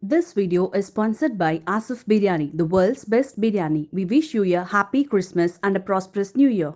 This video is sponsored by Asif Biryani, the world's best biryani. We wish you a happy Christmas and a prosperous new year.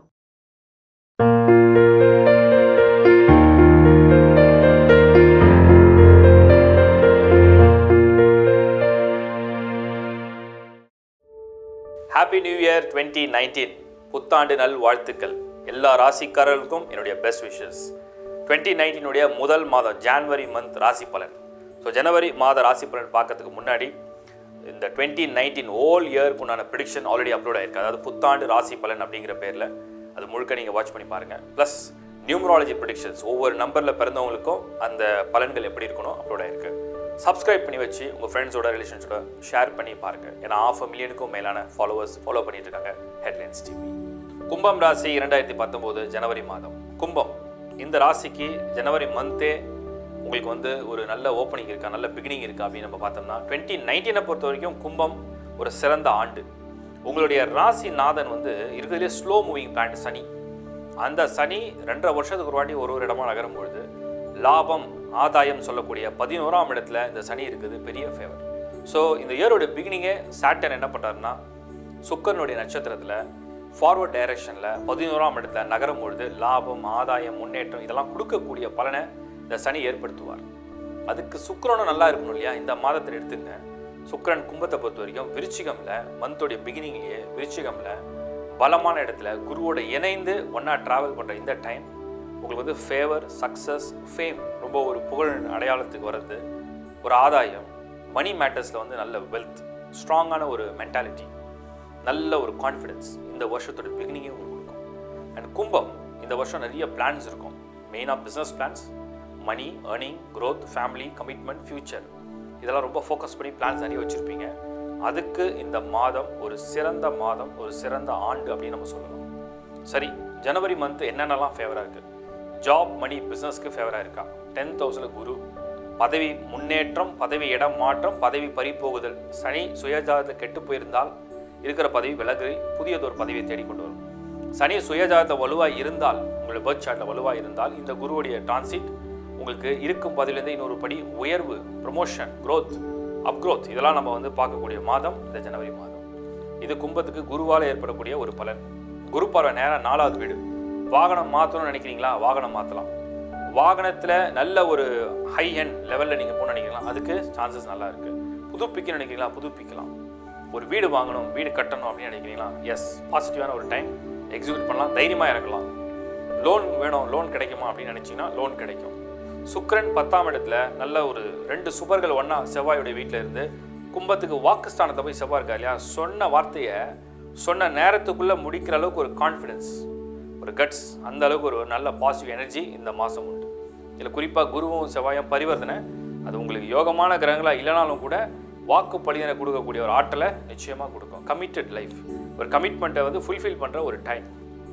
Happy new year twenty nineteen புத்தாண்டு நல் வாழ்த்துக்கள் எல்லா ராசிக்காரர்களுக்கும் என்னுடைய best wishes twenty நைன்டீனுடைய முதல் மாதம் January month ராசி பலன் ஸோ ஜனவரி மாத ராசி பலன் பார்க்கறதுக்கு முன்னாடி இந்த டுவெண்ட்டி நைன்டீன் ஓல் இயருக்கு உண்டான ப்ரிடிக்ஷன் ஆல்ரெடி அப்லோட் ஆயிருக்கு அதாவது புத்தாண்டு ராசி பலன் அப்படிங்கிற பேரில் அது முழுக்க நீங்கள் வாட்ச் பண்ணி பாருங்கள் ப்ளஸ் நியூமராலஜி ப்ரிடிக்ஷன்ஸ் ஒவ்வொரு நம்பரில் பிறந்தவங்களுக்கும் அந்த பலன்கள் எப்படி இருக்கணும் அப்லோட் ஆயிருக்கு சப்ஸ்கிரைப் பண்ணி வச்சு உங்கள் ஃப்ரெண்ட்ஸோட ரிலேஷன்ஸோட ஷேர் பண்ணி பாருங்கள் ஏன்னா ஆஃப் மில்லியனுக்கும் மேலான ஃபாலோவர்ஸ் ஃபாலோ பண்ணிட்டு இருக்காங்க ஹெட்லைன்ஸ் டிவி கும்பம் ராசி இரண்டாயிரத்தி பத்தொம்போது ஜனவரி மாதம் கும்பம் இந்த ராசிக்கு ஜனவரி மந்தே உங்களுக்கு வந்து ஒரு நல்ல ஓப்பனிங் இருக்கா நல்ல பிகினிங் இருக்கா அப்படின்னு நம்ம பார்த்தோம்னா டுவெண்ட்டி நைன்டீனை பொறுத்த வரைக்கும் கும்பம் ஒரு சிறந்த ஆண்டு உங்களுடைய ராசி நாதன் வந்து இருக்கிறதுலே ஸ்லோ மூவிங் பிளான்ட் சனி அந்த சனி ரெண்டரை வருஷத்துக்கு ஒரு வாட்டி ஒரு ஒரு இடமா நகரும் பொழுது லாபம் ஆதாயம் சொல்லக்கூடிய பதினோராம் இடத்துல இந்த சனி இருக்குது பெரிய ஃபேவர் ஸோ இந்த இயரோட பிகினிங்கே சாட்டன் என்ன பண்ணுறாருன்னா சுக்கரனுடைய நட்சத்திரத்தில் ஃபார்வர்ட் டைரக்ஷனில் பதினோராம் இடத்துல நகரும் பொழுது லாபம் ஆதாயம் முன்னேற்றம் இதெல்லாம் கொடுக்கக்கூடிய பலனை இந்த சனி ஏற்படுத்துவார் அதுக்கு சுக்கிரனும் நல்லா இருக்கணும் இல்லையா இந்த மாதத்தில் எடுத்துங்க சுக்கிரன் கும்பத்தை பொறுத்த வரைக்கும் விருச்சிகம்ல மந்தோடைய பிகினிங்லேயே விருச்சிகம்ல பலமான இடத்துல குருவோட இணைந்து ஒன்றா ட்ராவல் பண்ணுற இந்த டைம் உங்களுக்கு வந்து ஃபேவர் சக்ஸஸ் ஃபேம் ரொம்ப ஒரு புகழ் அடையாளத்துக்கு வர்றது ஒரு ஆதாயம் மணி மேட்டர்ஸில் வந்து நல்ல வெல்த் ஸ்ட்ராங்கான ஒரு மென்டாலிட்டி நல்ல ஒரு கான்ஃபிடென்ஸ் இந்த வருஷத்தோட பிகினிங்கே உங்களுக்கு கொடுக்கும் அண்ட் கும்பம் இந்த வருஷம் நிறைய பிளான்ஸ் இருக்கும் மெயினாக business plans money earning growth family commitment future இதெல்லாம் ரொம்ப ஃபோக்கஸ் பண்ணி பிளான்ஸ் நிறைய வச்சுருப்பீங்க அதுக்கு இந்த மாதம் ஒரு சிறந்த மாதம் ஒரு சிறந்த ஆண்டு அப்படின்னு நம்ம சொல்லலாம் சரி ஜனவரி மந்த் என்னென்னலாம் ஃபேவராக இருக்குது ஜாப் மணி பிஸ்னஸ்க்கு ஃபேவராக இருக்கா டென் தௌசண்ட் குரு பதவி முன்னேற்றம் பதவி இடம் மாற்றம் பதவி பறிபோகுதல் சனி சுயஜாதத்தில் கெட்டு போயிருந்தால் இருக்கிற பதவி விலகு புதியதொரு பதவியை தேடிக்கொண்டு வரும் சனி சுயஜாதத்தில் வலுவாக இருந்தால் உங்களுடைய பர்த் சார்ட்டில் வலுவாக இருந்தால் இந்த குருவுடைய டிரான்சிட் உங்களுக்கு இருக்கும் பதிலிருந்து இன்னொரு படி உயர்வு ப்ரொமோஷன் growth அப்க்ரோத் இதெல்லாம் நம்ம வந்து பார்க்கக்கூடிய மாதம் இந்த ஜனவரி மாதம் இது கும்பத்துக்கு குருவால் ஏற்படக்கூடிய ஒரு பலன் குரு பார்வை நேரம் நாலாவது வீடு வாகனம் மாற்றணும்னு நினைக்கிறீங்களா வாகனம் மாற்றலாம் வாகனத்தில் நல்ல ஒரு ஹை ஹெண்ட் லெவலில் நீங்கள் போகணும்னு நினைக்கிறீங்களா அதுக்கு சான்சஸ் நல்லா இருக்குது புதுப்பிக்கணும்னு நினைக்கிறீங்களா புதுப்பிக்கலாம் ஒரு வீடு வாங்கணும் வீடு கட்டணும் அப்படின்னு நினைக்கிறீங்களா எஸ் பாசிட்டிவான ஒரு டைம் எக்ஸிக்யூட் பண்ணலாம் தைரியமாக இறங்கலாம் லோன் வேணும் லோன் கிடைக்குமா அப்படின்னு நினச்சிங்கன்னா லோன் கிடைக்கும் சுக்கிரன் பத்தாம் இடத்துல நல்ல ஒரு ரெண்டு சுபர்கள் ஒன்றா செவ்வாயுடைய வீட்டில் இருந்து கும்பத்துக்கு வாக்குஸ்தானத்தை போய் செவ்வாய் இருக்கா இல்லையா சொன்ன வார்த்தையை சொன்ன நேரத்துக்குள்ளே முடிக்கிற அளவுக்கு ஒரு கான்ஃபிடென்ஸ் ஒரு கட்ஸ் அந்த அளவுக்கு ஒரு நல்ல பாசிட்டிவ் எனர்ஜி இந்த மாதம் உண்டு இதில் குறிப்பாக குருவும் செவ்வாயும் பரிவர்த்தனை அது உங்களுக்கு யோகமான கிரகங்களாக இல்லைனாலும் கூட வாக்கு பலிதனை கொடுக்கக்கூடிய ஒரு ஆற்றலை நிச்சயமாக கொடுக்கும் கமிட்டட் லைஃப் ஒரு கமிட்மெண்ட்டை வந்து ஃபுல்ஃபில் பண்ணுற ஒரு டைம்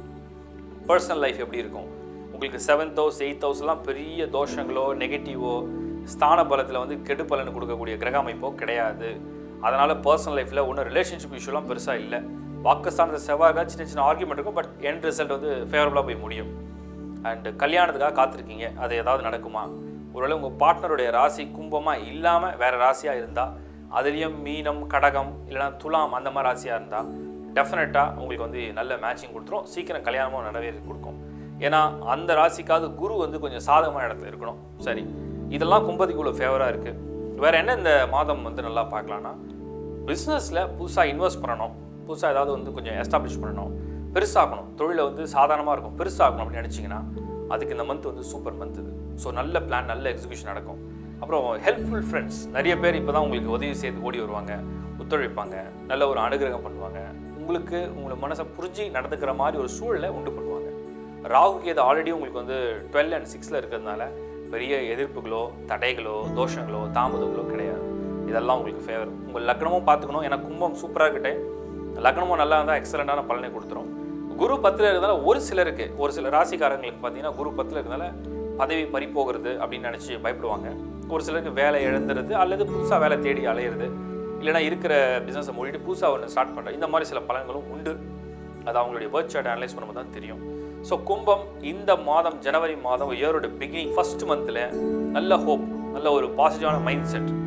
பர்சனல் லைஃப் எப்படி இருக்கும் உங்களுக்கு செவன்த் ஹவுஸ் எயித் ஹவுஸ்லாம் பெரிய தோஷங்களோ நெகட்டிவோ ஸ்தான பலத்தில் வந்து கெடு பலன் கொடுக்கக்கூடிய கிரக அமைப்போ கிடையாது அதனால் பர்சனல் லைஃப்பில் ஒன்றும் ரிலேஷன்ஷிப் இஷ்யூலாம் பெருசாக இல்லை வாக்குஸ்தானத்தை செவ்வாய்க்காக சின்ன சின்ன ஆர்குமெண்ட் இருக்கும் பட் எண்ட் ரிசல்ட் வந்து ஃபேவரபுளாக போய் முடியும் அண்ட் கல்யாணத்துக்காக காத்திருக்கீங்க அது ஏதாவது நடக்குமா ஒருவேளை உங்கள் பார்ட்னருடைய ராசி கும்பமாக இல்லாமல் வேறு ராசியாக இருந்தால் அதுலேயும் மீனம் கடகம் இல்லைனா துலாம் அந்த மாதிரி ராசியாக இருந்தால் டெஃபினட்டாக உங்களுக்கு வந்து நல்ல மேட்சிங் கொடுத்துரும் சீக்கிரம் கல்யாணமும் நிறைவேறி கொடுக்கும் ஏன்னா அந்த ராசிக்காவது குரு வந்து கொஞ்சம் சாதகமான இடத்துல இருக்கணும் சரி இதெல்லாம் கும்பத்துக்கு இவ்வளோ ஃபேவராக இருக்குது வேறு என்ன இந்த மாதம் வந்து நல்லா பார்க்கலான்னா பிஸ்னஸில் புதுசாக இன்வெஸ்ட் பண்ணணும் புதுசாக ஏதாவது வந்து கொஞ்சம் எஸ்டாப்ளிஷ் பண்ணணும் பெருசாகணும் தொழிலை வந்து சாதாரணமாக இருக்கும் பெருசாகணும் அப்படின்னு நினச்சிங்கன்னா அதுக்கு இந்த மந்த் வந்து சூப்பர் மந்த் இது ஸோ நல்ல பிளான் நல்ல எக்ஸிக்யூஷன் நடக்கும் அப்புறம் ஹெல்ப்ஃபுல் ஃப்ரெண்ட்ஸ் நிறைய பேர் இப்போ தான் உங்களுக்கு உதவி செய்து ஓடி வருவாங்க ஒத்துழைப்பாங்க நல்ல ஒரு அனுகிரகம் பண்ணுவாங்க உங்களுக்கு உங்களை மனசை புரிஞ்சு நடந்துக்கிற மாதிரி ஒரு சூழலை உண்டு பண்ணுவாங்க ராகு கேது ஆல்ரெடி உங்களுக்கு வந்து டுவெல் அண்ட் சிக்ஸில் இருக்கிறதுனால பெரிய எதிர்ப்புகளோ தடைகளோ தோஷங்களோ தாமதங்களோ கிடையாது இதெல்லாம் உங்களுக்கு ஃபேவர் உங்கள் லக்னமும் பார்த்துக்கணும் ஏன்னா கும்பம் சூப்பராக இருக்கட்டே லக்னமும் நல்லா இருந்தால் எக்ஸலண்ட்டான பலனை கொடுத்துரும் குரு பத்தில் இருக்கிறதால ஒரு சிலருக்கு ஒரு சில ராசிக்காரங்களுக்கு பார்த்தீங்கன்னா குரு பத்தில் இருக்கிறதால பதவி பறி போகிறது அப்படின்னு நினச்சி பயப்படுவாங்க ஒரு சிலருக்கு வேலை இழந்துறது அல்லது புதுசாக வேலை தேடி அலையிறது இல்லைனா இருக்கிற பிஸ்னஸை மூடிட்டு புதுசாக ஒன்று ஸ்டார்ட் பண்ணுற இந்த மாதிரி சில பலன்களும் உண்டு அது அவங்களுடைய வேர்ட் சார்ட் அனலைஸ் பண்ணும்போது தான் தெரியும் ஸோ கும்பம் இந்த மாதம் ஜனவரி மாதம் இயரோட பிகினிங் ஃபர்ஸ்ட் மந்தில் நல்ல ஹோப் நல்ல ஒரு பாசிட்டிவான மைண்ட் செட்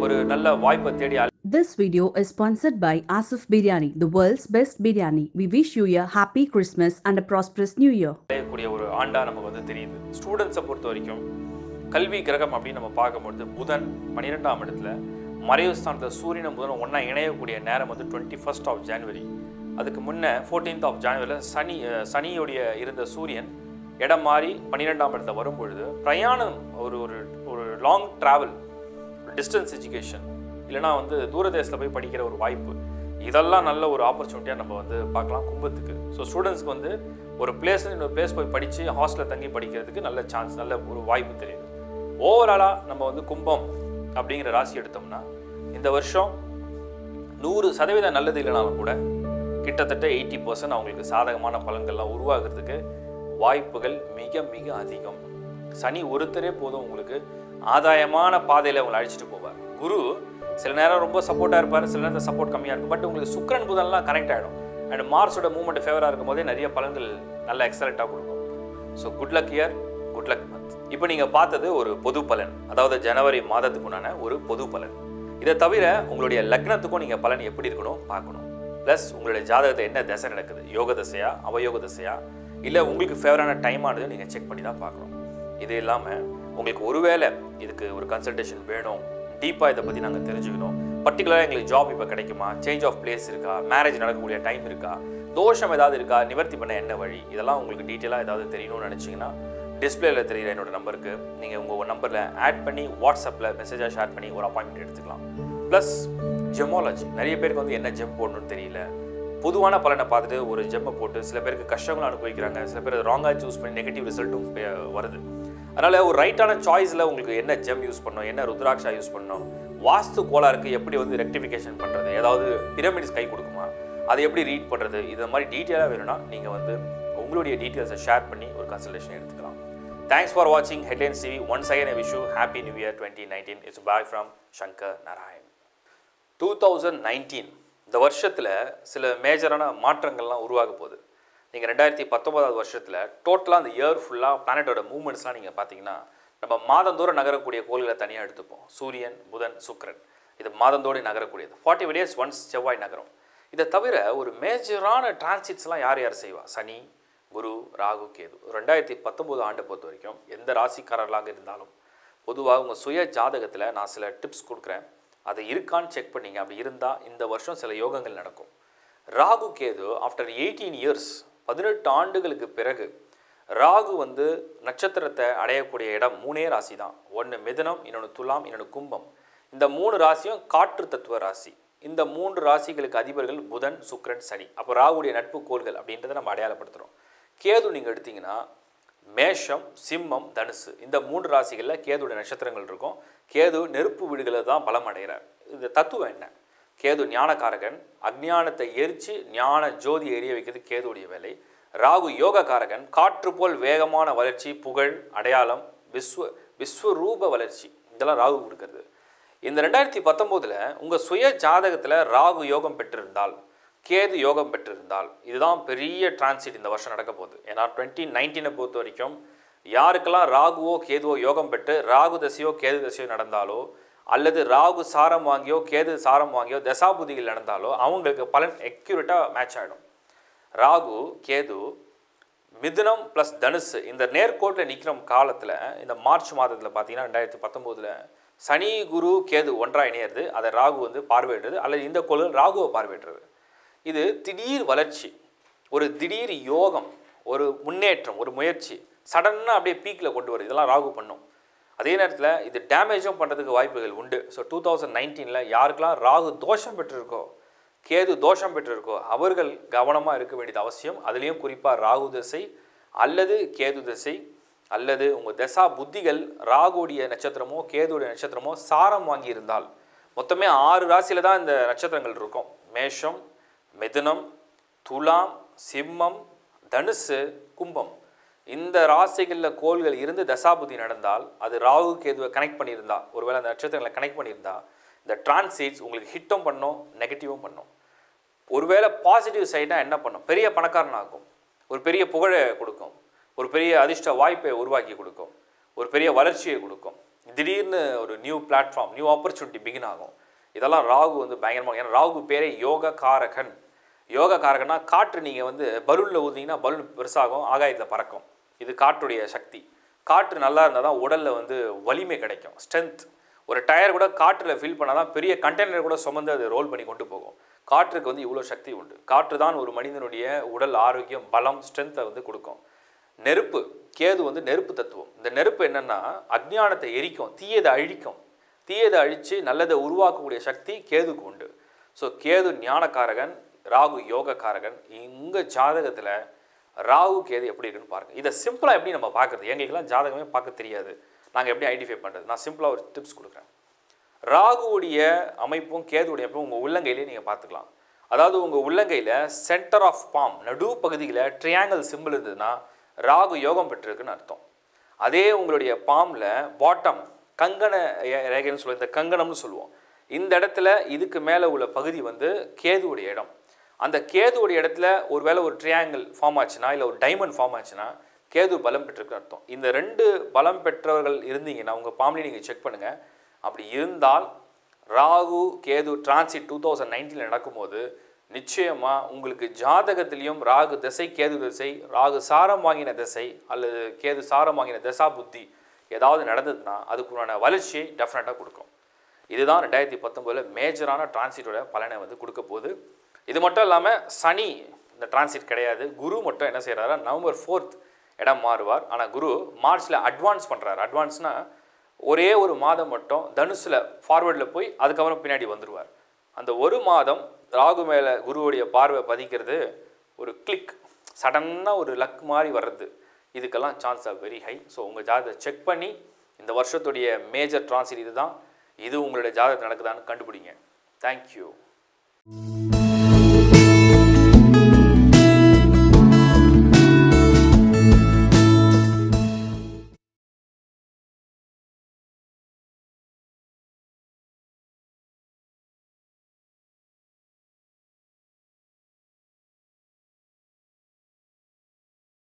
ஒரு நல்ல வாய்ப்பை தேடி This video is sponsored by Asif Biryani, the world's best biryani. We wish you a happy Christmas and a prosperous new year. அடையக்கூடிய ஒரு ஆண்டாக நமக்கு வந்து தெரியுது ஸ்டூடெண்ட்ஸை பொறுத்த வரைக்கும் கல்வி கிரகம் அப்படின்னு நம்ம பார்க்கும்பொழுது புதன் பன்னிரெண்டாம் இடத்துல மறைவு ஸ்தானத்தில் சூரியனும் புதனும் ஒன்றா இணையக்கூடிய நேரம் வந்து டுவெண்ட்டி ஃபஸ்ட் ஆஃப் ஜான்வரி அதுக்கு முன்னே ஃபோர்டீன்த் ஆஃப் ஜான்வரியில் சனி அஹ், சனியுடைய இருந்த சூரியன் இடம் மாறி பன்னிரெண்டாம் இடத்துல வரும்பொழுது பிரயாணம் ஒரு ஒரு ஒரு லாங் ட்ராவல் டிஸ்டன்ஸ் எஜுகேஷன் இல்லைனா வந்து தூரதேசத்தில் போய் படிக்கிற ஒரு வாய்ப்பு இதெல்லாம் நல்ல ஒரு ஆப்பர்ச்சுனிட்டியாக நம்ம வந்து பார்க்கலாம் கும்பத்துக்கு ஸோ ஸ்டூடெண்ட்ஸ்க்கு வந்து ஒரு பிளேஸ் இன்னொரு பிளேஸ் போய் படித்து ஹாஸ்டலில் தங்கி படிக்கிறதுக்கு நல்ல சான்ஸ் நல்ல ஒரு வாய்ப்பு தெரியுது ஓவராலாக நம்ம வந்து கும்பம் அப்படிங்கிற ராசி எடுத்தோம்னா இந்த வருஷம் நூறு சதவீதம் நல்லது இல்லைனாலும் கூட கிட்டத்தட்ட எயிட்டி பர்சன்ட் அவங்களுக்கு சாதகமான பலன்கள்லாம் உருவாகிறதுக்கு வாய்ப்புகள் மிக மிக அதிகம் சனி ஒருத்தரே போதும் உங்களுக்கு ஆதாயமான பாதையில் உங்களை அழைச்சிட்டு போவார் குரு சில நேரம் ரொம்ப சப்போர்ட்டாக இருப்பார் சில நேரத்தில் சப்போர்ட் கம்மியாக இருக்கும் பட் உங்களுக்கு சுக்கிரன் புதன்லாம் கனெக்ட் ஆகிடும் அண்ட் மார்ஸோட மூவ்மெண்ட் ஃபேவராக இருக்கும் போதே நிறைய பலன்கள் நல்ல எக்ஸலண்ட்டாக கொடுக்கும் so good luck year good luck month இப்போ நீங்கள் பார்த்தது ஒரு பொது பலன் அதாவது ஜனவரி மாதத்துக்குண்டான ஒரு பொது பலன் இதை தவிர உங்களுடைய லக்னத்துக்கும் நீங்கள் பலன் எப்படி இருக்கணும் பார்க்கணும் ப்ளஸ் உங்களுடைய ஜாதகத்தை என்ன தசை நடக்குது யோக தசையா அவயோக தசையா இல்லை உங்களுக்கு ஃபேவரான டைம் ஆனது நீங்கள் செக் பண்ணி தான் பார்க்கணும் இது இல்லாமல் உங்களுக்கு ஒருவேளை இதுக்கு ஒரு கன்சல்டேஷன் வேணும் டீப்பாக இதை பற்றி நாங்கள் தெரிஞ்சுக்கணும் பர்டிகுலராக எங்களுக்கு ஜாப் இப்போ கிடைக்குமா சேஞ்ச் ஆஃப் பிளேஸ் இருக்கா மேரேஜ் நடக்கக்கூடிய டைம் இருக்கா தோஷம் ஏதாவது இருக்கா நிவர்த்தி பண்ண என்ன வழி இதெல்லாம் உங்களுக்கு டீட்டெயிலாக ஏதாவது தெரியணும்னு நினச்சிங்கன்னா டிஸ்பிளேல தெரியுற என்னோட நம்பருக்கு நீங்கள் உங்கள் நம்பரில் ஆட் பண்ணி வாட்ஸ்அப்பில் மெசேஜாக ஷேர் பண்ணி ஒரு அப்பாயின்மெண்ட் எடுத்துக்கலாம் ப்ளஸ் ஜெமாலஜி நிறைய பேருக்கு வந்து என்ன ஜெம் போடணும்னு தெரியல பொதுவான பலனை பார்த்துட்டு ஒரு ஜெம்மை போட்டு சில பேருக்கு கஷ்டங்களும் அனுபவிக்கிறாங்க சில பேர் ராங்காக சூஸ் பண்ணி நெகட்டிவ் ரிசல்ட்டும் வருது அதனால் ஒரு ரைட்டான சாய்ஸில் உங்களுக்கு என்ன ஜெம் யூஸ் பண்ணணும் என்ன ருத்ராட்சா யூஸ் பண்ணணும் வாஸ்து கோளாறுக்கு எப்படி வந்து ரெக்டிஃபிகேஷன் பண்ணுறது ஏதாவது பிரமிட்ஸ் கை கொடுக்குமா அதை எப்படி ரீட் பண்ணுறது இது மாதிரி டீட்டெயிலாக வேணும்னா நீங்கள் வந்து உங்களுடைய டீட்டெயில்ஸை ஷேர் பண்ணி ஒரு கன்சல்டேஷன் எடுத்துக்கலாம் தேங்க்ஸ் ஃபார் வாட்சிங் Headlines TV once again I wish you happy new year twenty nineteen it's bye from Shankar Narayan two thousand nineteen இந்த வருஷத்தில் சில மேஜரான மாற்றங்கள்லாம் உருவாக போகுது நீங்கள் ரெண்டாயிரத்தி பத்தொன்பதாவது வருஷத்தில் டோட்டலாக அந்த இயர் ஃபுல்லாக பிளானட்டோட மூவ்மெண்ட்ஸ்லாம் நீங்கள் பார்த்தீங்கன்னா நம்ம மாதந்தோறும் நகரக்கூடிய கோள்களை தனியாக எடுத்துப்போம் சூரியன் புதன் சுக்கிரன் இது மாதந்தோடு நகரக்கூடியது ஃபார்ட்டி டேஸ் ஒன்ஸ் செவ்வாய் நகரம் இதை தவிர ஒரு மேஜரான டிரான்சிட்ஸ்லாம் யார் யார் செய்வா சனி குரு ராகு கேது ரெண்டாயிரத்தி பத்தொம்போது ஆண்டை பொறுத்த வரைக்கும் எந்த ராசிக்காரர்களாக இருந்தாலும் பொதுவாக உங்கள் சுய ஜாதகத்தில் நான் சில டிப்ஸ் கொடுக்குறேன் அது இருக்கான்னு செக் பண்ணீங்க அப்படி இருந்தால் இந்த வருஷம் சில யோகங்கள் நடக்கும் Rahu Ketu after eighteen years பதினெட்டு ஆண்டுகளுக்கு பிறகு ராகு வந்து நட்சத்திரத்தை அடையக்கூடிய இடம் மூணே ராசி தான் ஒன்று மிதுனம் இன்னொன்று துலாம் இன்னொன்று கும்பம் இந்த மூணு ராசியும் காற்று தத்துவ ராசி இந்த மூன்று ராசிகளுக்கு அதிபர்கள் புதன் சுக்கிரன் சனி அப்போ ராகுடைய நட்பு கோள்கள் அப்படின்றத நம்ம அடையாளப்படுத்துகிறோம் கேது நீங்கள் எடுத்தீங்கன்னா மேஷம் சிம்மம் தனுசு இந்த மூன்று ராசிகளில் கேதுடைய நட்சத்திரங்கள் இருக்கும் கேது நெருப்பு வீடுகளில் தான் பலம் அடைகிறார் இது தத்துவம் என்ன கேது ஞானகாரகன் அஜ்ஞானத்தை எரித்து ஞான ஜோதி எரிய வைக்கிறது கேதுடைய வேலை ராகு யோககாரகன் காற்று போல் வேகமான வளர்ச்சி புகழ் அடையாளம் விஸ்வ விஸ்வரூப வளர்ச்சி இதெல்லாம் ராகு கொடுக்கறது இந்த ரெண்டாயிரத்தி பத்தொம்போதில் உங்கள் சுய ஜாதகத்தில் ராகு யோகம் பெற்றிருந்தால் கேது யோகம் பெற்றிருந்தால் இதுதான் பெரிய டிரான்சிட் இந்த வருஷம் நடக்க போகுது ஏன்னா டுவெண்ட்டி நைன்டீனை பொறுத்த வரைக்கும் யாருக்கெல்லாம் ராகுவோ கேதுவோ யோகம் பெற்று ராகு தசையோ கேது தசையோ நடந்தாலோ அல்லது ராகு சாரம் வாங்கியோ கேது சாரம் வாங்கியோ தசாபுதிகள் நடந்தாலோ அவங்களுக்கு பலன் அக்யூரேட்டாக மேட்ச் ஆகிடும் ராகு கேது மிதுனம் ப்ளஸ் தனுசு இந்த நேர்கோட்டில் நிற்கிற காலத்தில் இந்த மார்ச் மாதத்தில் பார்த்தீங்கன்னா ரெண்டாயிரத்தி பத்தொம்போதில் சனி குரு கேது ஒன்றா இணையிறது அதை ராகு வந்து பார்வையிடுறது அல்லது இந்த கோள்கள் ராகுவை பார்வையிடுறது இது திடீர் வளர்ச்சி ஒரு திடீர் யோகம் ஒரு முன்னேற்றம் ஒரு முயற்சி சடனாக அப்படியே பீக்கில் கொண்டு வருது இதெல்லாம் ராகு பண்ணும் அதே நேரத்தில் இது டேமேஜும் பண்ணுறதுக்கு வாய்ப்புகள் உண்டு ஸோ டூ தௌசண்ட் நைன்டீனில் யாருக்கெல்லாம் ராகு தோஷம் பெற்றிருக்கோ கேது தோஷம் பெற்றிருக்கோ அவர்கள் கவனமாக இருக்க வேண்டியது அவசியம் அதுலேயும் குறிப்பாக ராகு தசை அல்லது கேது தசை அல்லது உங்கள் தசா புத்திகள் ராகுடைய நட்சத்திரமோ கேதுடைய நட்சத்திரமோ சாரம் வாங்கியிருந்தால் மொத்தமே ஆறு ராசியில் தான் இந்த நட்சத்திரங்கள் இருக்கும் மேஷம் மிதுனம் துலாம் சிம்மம் தனுசு கும்பம் இந்த ராசிகளில் கோள்கள் இருந்து தசாபுதி நடந்தால் அது ராகு கேதுவை கனெக்ட் பண்ணியிருந்தா ஒருவேளை அந்த நட்சத்திரங்களை கனெக்ட் பண்ணியிருந்தா இந்த டிரான்சிட்ஸ் உங்களுக்கு ஹிட்டும் பண்ணும் நெகட்டிவும் பண்ணும் ஒருவேளை பாசிட்டிவ் சைடாக என்ன பண்ணும் பெரிய பணக்காரனாகும் ஒரு பெரிய புகழை கொடுக்கும் ஒரு பெரிய அதிர்ஷ்ட வாய்ப்பை உருவாக்கி கொடுக்கும் ஒரு பெரிய வளர்ச்சியை கொடுக்கும் திடீர்னு ஒரு new platform new opportunity begin ஆகும் இதெல்லாம் ராகு வந்து பயங்கரமாக ஏன்னா ராகு பேரே யோக காரகன் யோக காரகன்னா காற்று நீங்கள் வந்து பலூனில் ஊதிங்கன்னா பலூன் பெருசாகும் ஆகாயத்தில் பறக்கும் இது காற்றுடைய சக்தி காற்று நல்லா இருந்தால் தான் உடலில் வந்து வலிமை கிடைக்கும் ஸ்ட்ரென்த் ஒரு டயர் கூட காற்றில் ஃபில் பண்ணால் தான் பெரிய கண்டெய்னர் கூட சுமந்து அதை ரோல் பண்ணி கொண்டு போகும் காற்றுக்கு வந்து இவ்வளோ சக்தி உண்டு காற்று தான் ஒரு மனிதனுடைய உடல் ஆரோக்கியம் பலம் ஸ்ட்ரென்த்தை வந்து கொடுக்கும் நெருப்பு கேது வந்து நெருப்பு தத்துவம் இந்த நெருப்பு என்னன்னா அஜ்ஞானத்தை எரிக்கும் தீயதை அழிக்கும் தீயதை அழித்து நல்லதை உருவாக்கக்கூடிய சக்தி கேதுக்கு உண்டு ஸோ கேது ஞானக்காரகன் ராகு யோகக்காரகன் உங்கள் ஜாதகத்தில் ராகு கேது எப்படி இருக்குன்னு பாருங்கள் இதை சிம்பிளாக எப்படி நம்ம பார்க்குறது எங்களுக்கெல்லாம் ஜாதகமே பார்க்க தெரியாது நாங்கள் எப்படி ஐடென்டிஃபை பண்ணுறது நான் சிம்பிளாக ஒரு டிப்ஸ் கொடுக்குறேன் ராகுவுடைய அமைப்பும் கேதுவுடைய அமைப்பும் உங்கள் உள்ளங்கையிலே நீங்கள் பார்த்துக்கலாம் அதாவது உங்கள் உள்ளங்கையில் சென்டர் ஆஃப் பாம் நடு பகுதியில் ட்ரையாங்கிள் சிம்பிள் இருந்ததுன்னா ராகு யோகம் பெற்றிருக்குன்னு அர்த்தம் அதே உங்களுடைய பாமில் பாட்டம் கங்கண ரே- ரேகைன்னு சொல்லுவோம் இந்த கங்கணம்னு சொல்லுவோம் இந்த இடத்துல இதுக்கு மேலே உள்ள பகுதி வந்து கேதுவுடைய இடம் அந்த கேதுவுடைய இடத்துல ஒருவேளை ஒரு ட்ரையாங்கிள் ஃபார்ம் ஆச்சுன்னா இல்லை ஒரு டைமண்ட் ஃபார்ம் ஆச்சுன்னா கேது பலம் பெற்றிருக்குன்னு அர்த்தம் இந்த ரெண்டு பலம் பெற்றவர்கள் இருந்தீங்கன்னா உங்கள் பாம்லேயே நீங்கள் செக் பண்ணுங்கள் அப்படி இருந்தால் Rahu Ketu transit two thousand நைன்டீனில் நடக்கும்போது நிச்சயமாக உங்களுக்கு ஜாதகத்திலையும் ராகு திசை கேது திசை ராகு சாரம் வாங்கின திசை அல்லது கேது சாரம் வாங்கின திசா புத்தி ஏதாவது நடந்ததுன்னா அதுக்குண்டான வளர்ச்சியை டெஃபினட்டாக கொடுக்கும் இதுதான் ரெண்டாயிரத்தி பத்தொம்போதில் மேஜரான டிரான்சிட்டோட பலனை வந்து கொடுக்க போகுது இது மட்டும் இல்லாமல் சனி இந்த டிரான்சிட் கிடையாது குரு மட்டும் என்ன செய்கிறாரா நவம்பர் ஃபோர்த் இடம் மாறுவார் ஆனால் குரு மார்ச்சில் அட்வான்ஸ் பண்ணுறாரு அட்வான்ஸ்னால் ஒரே ஒரு மாதம் மட்டும் தனுசில் ஃபார்வர்டில் போய் அதுக்கப்புறம் பின்னாடி வந்துடுவார் அந்த ஒரு மாதம் ராகு மேலே குருவுடைய பார்வை பதிக்கிறது ஒரு கிளிக் சடன்னாக ஒரு லக் மாதிரி வர்றது இதுக்கெல்லாம் chance are very high so உங்கள் ஜாதகத்தை செக் பண்ணி இந்த வருஷத்துடைய மேஜர் டிரான்சிட் இதுதான் இது உங்களுடைய ஜாதகத்தில் நடக்குதான்னு கண்டுபிடிங்க தேங்க்யூ